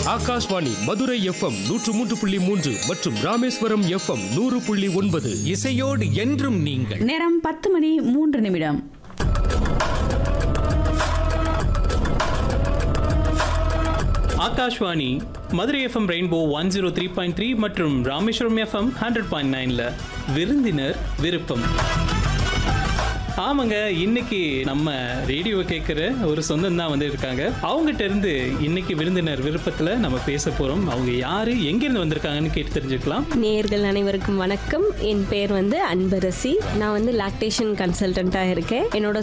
Akashvani Madurai FM நூற்று மூன்று புள்ளி மூன்று மற்றும் ராமேஸ்வரம் எஃப்எம் நூறு புள்ளி ஒன்பது இசையோடு என்றும் நீங்கள் நேரம் பத்து மணி மூன்று நிமிடம் Akashvani Madurai FM rainbow one zero three point three மற்றும் ராமேஸ்வரம் எஃப்எம் ஹண்ட்ரட் பாயிண்ட் நைனில் விருந்தினர் விருப்பம் ஆமாங்க இன்னைக்கு நம்ம ரேடியோ கேட்குற ஒரு சொந்தம் தான் வந்து இருக்காங்க அவங்ககிட்ட இருந்து இன்னைக்கு விருந்தினர் விருப்பத்தில் நம்ம பேச போகிறோம் அவங்க யாரு எங்கேருந்து வந்திருக்காங்கன்னு கேட்டு தெரிஞ்சுக்கலாம் நேயர்கள் அனைவருக்கும் வணக்கம் என் பேர் வந்து அன்பரசி நான் வந்து லாக்டேஷன் கன்சல்டண்ட்டாக இருக்கேன் என்னோட